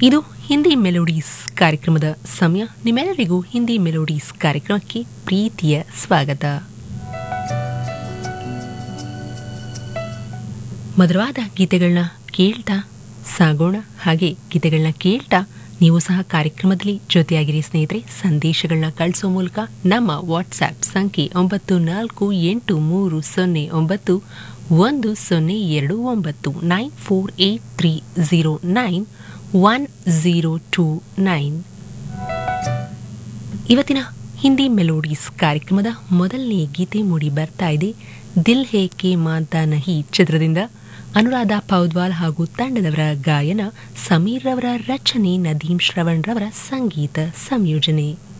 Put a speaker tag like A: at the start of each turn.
A: ಇದು ಹಿಂದಿ ಮೆಲೋಡೀಸ್ ಕಾರ್ಯಕ್ರಮದ ಸಮಯ ನಿಮ್ಮೆಲ್ಲರಿಗೂ ಹಿಂದಿ ಮೆಲೋಡೀಸ್ ಕಾರ್ಯಕ್ರಮಕ್ಕೆ ಪ್ರೀತಿಯ ಸ್ವಾಗತ ಮಧುರವಾದ ಗೀತೆಗಳನ್ನ ಕೇಳ್ತಾ ಸಾಗೋಣ ಹಾಗೆ ಗೀತೆಗಳನ್ನ ಕೇಳ್ತಾ ನೀವು ಸಹ ಕಾರ್ಯಕ್ರಮದಲ್ಲಿ ಜೊತೆಯಾಗಿರಿ ಸ್ನೇಹಿತರೆ ಸಂದೇಶಗಳನ್ನ ಕಳಿಸೋ ಮೂಲಕ ನಮ್ಮ ವಾಟ್ಸ್ಆ್ಯಪ್ ಸಂಖ್ಯೆ ಒಂಬತ್ತು ನಾಲ್ಕು ಎಂಟು ಮೂರು ಸೊನ್ನೆ ಒಂಬತ್ತು ಒಂದು ಸೊನ್ನೆ ಎರಡು ಒಂಬತ್ತು nine four eight three zero nine one zero two nine ಇವತ್ತಿನ ಹಿಂದಿ ಮೆಲೋಡೀಸ್ ಕಾರ್ಯಕ್ರಮದ ಮೊದಲನೇ ಗೀತೆ ಮೂಡಿ ಬರ್ತಾ ಇದೆ ದಿಲ್ ಹೇ ಕೆ ಮಾಂತಾ ನಹಿ ಚಿತ್ರದಿಂದ ಅನುರಾಧ ಪೌದ್ವಾಲ್ ಹಾಗೂ ತಂಡದವರ ಗಾಯನ ಸಮೀರ್ ರವರ ರಚನೆ ನದೀಂ ಶ್ರವಣ್ ರವರ ಸಂಗೀತ ಸಂಯೋಜನೆ